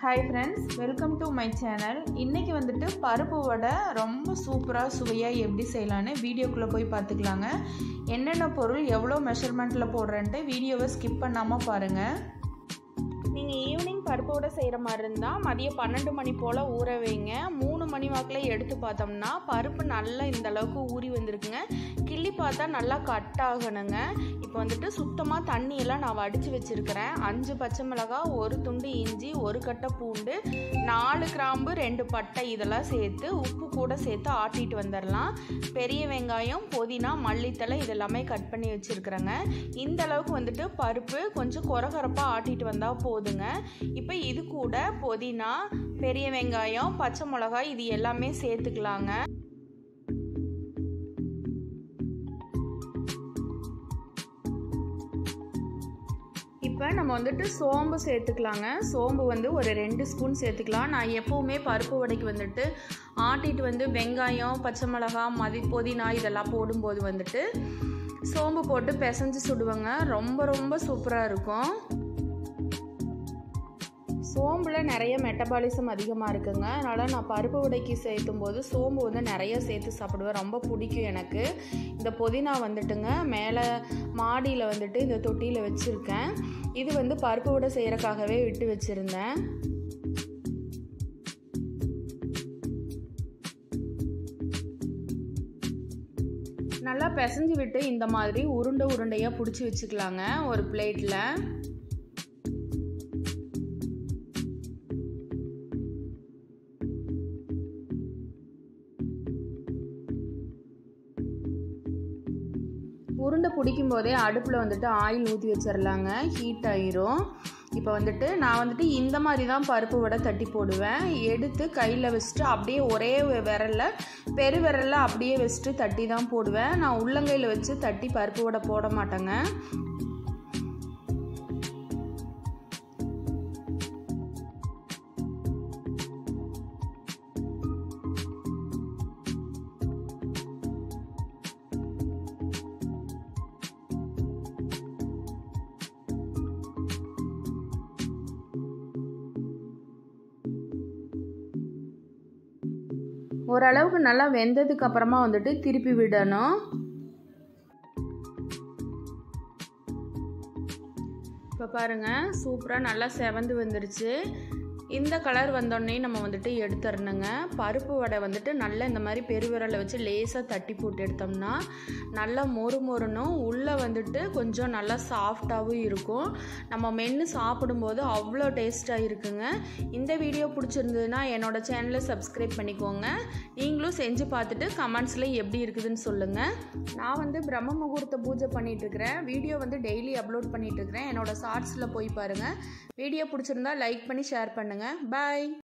hi friends welcome to my channel இன்றைக்கி வந்துட்டு பருப்பு வடை ரொம்ப சூப்பராக சுவையாக எப்படி செய்யலான்னு வீடியோக்குள்ளே போய் பார்த்துக்கலாங்க என்னென்ன பொருள் எவ்வளோ மெஷர்மெண்ட்டில் போடுறேன்ட்டு வீடியோவை ஸ்கிப் பண்ணாமல் பாருங்கள் நீங்கள் ஈவினிங் பருப்பு வடை செய்கிற மாதிரி இருந்தால் மதியம் பன்னெண்டு மணி போல் ஊற வைங்க மூணு மணி வாக்கில் எடுத்து பார்த்தோம்னா பருப்பு நல்லா இந்த அளவுக்கு ஊறி வந்திருக்குங்க கிள்ளி பார்த்தா நல்லா கட் ஆகணுங்க இப்போ வந்துட்டு சுத்தமாக தண்ணியெல்லாம் நான் வடித்து வச்சுருக்கிறேன் அஞ்சு பச்சை மிளகாய் ஒரு துண்டு இஞ்சி ஒரு கட்டை பூண்டு நாலு கிராம்பு ரெண்டு பட்டை இதெல்லாம் சேர்த்து உப்பு கூட சேர்த்து ஆட்டிட்டு வந்துடலாம் பெரிய வெங்காயம் புதினா மல்லித்தலை இதெல்லாமே கட் பண்ணி வச்சுருக்குறேங்க இந்த அளவுக்கு வந்துட்டு பருப்பு கொஞ்சம் கொரகொரப்பாக ஆட்டிட்டு வந்தால் போதுங்க இப்போ இது கூட புதினா பெரிய வெங்காயம் பச்சை மிளகாய் இது எல்லாமே சேர்த்துக்கலாங்க இப்போ நம்ம வந்துட்டு சோம்பு சேர்த்துக்கலாங்க சோம்பு வந்து ஒரு ரெண்டு ஸ்பூன் சேர்த்துக்கலாம் நான் எப்போவுமே பருப்பு வடைக்கு வந்துட்டு ஆட்டிட்டு வந்து வெங்காயம் பச்சை மிளகா மதி புதினா இதெல்லாம் போடும்போது வந்துட்டு சோம்பு போட்டு பிசைஞ்சு சுடுவேங்க ரொம்ப ரொம்ப சூப்பராக இருக்கும் சோம்பில் நிறைய மெட்டபாலிசம் அதிகமாக இருக்குங்க அதனால் நான் பருப்பு உடைக்கி சேர்த்தும் போது சோம்பு வந்து நிறைய சேர்த்து சாப்பிடுவேன் ரொம்ப பிடிக்கும் எனக்கு இந்த புதினா வந்துட்டுங்க மேலே மாடியில் வந்துட்டு இந்த தொட்டியில் வச்சுருக்கேன் இது வந்து பருப்பு உடை செய்கிறக்காகவே விட்டு வச்சுருந்தேன் நல்லா பிசைஞ்சு விட்டு இந்த மாதிரி உருண்டை உருண்டையாக பிடிச்சி வச்சுக்கலாங்க ஒரு பிளேட்டில் உருண்டை பிடிக்கும் போதே அடுப்பில் வந்துட்டு ஆயில் ஊற்றி வச்சிடலாங்க ஹீட் ஆயிரும் இப்போ வந்துட்டு நான் வந்துட்டு இந்த மாதிரி தான் பருப்பு வடை தட்டி போடுவேன் எடுத்து கையில் வச்சுட்டு அப்படியே ஒரே விரலில் பெரு விரலில் அப்படியே வச்சுட்டு தட்டி தான் போடுவேன் நான் உள்ளங்கையில் வச்சு தட்டி பருப்பு வடை போட மாட்டேங்க ஓரளவுக்கு நல்லா வெந்ததுக்கு அப்புறமா வந்துட்டு திருப்பி விடணும் இப்போ பாருங்கள் சூப்பராக நல்லா செவந்து வந்துருச்சு இந்த கலர் வந்தோடனே நம்ம வந்துட்டு எடுத்துடணுங்க பருப்பு வடை வந்துட்டு நல்லா இந்த மாதிரி பெருவிரலை வச்சு லேசாக தட்டி போட்டு எடுத்தோம்னா நல்லா மொறு மொறுனும் உள்ளே வந்துட்டு கொஞ்சம் நல்லா சாஃப்டாகவும் இருக்கும் நம்ம மென்று சாப்பிடும்போது அவ்வளோ டேஸ்ட்டாக இருக்குங்க இந்த வீடியோ பிடிச்சிருந்ததுன்னா என்னோடய சேனலை சப்ஸ்கிரைப் பண்ணிக்கோங்க நீங்களும் செஞ்சு பார்த்துட்டு கமெண்ட்ஸில் எப்படி இருக்குதுன்னு சொல்லுங்கள் நான் வந்து பிரம்ம முகூர்த்த பூஜை பண்ணிகிட்ருக்கிறேன் வீடியோ வந்து டெய்லி அப்லோட் பண்ணிகிட்ருக்கிறேன் என்னோடய ஷார்ட்ஸில் போய் பாருங்கள் வீடியோ பிடிச்சிருந்தா லைக் பண்ணி ஷேர் பண்ணுங்கள் பாய்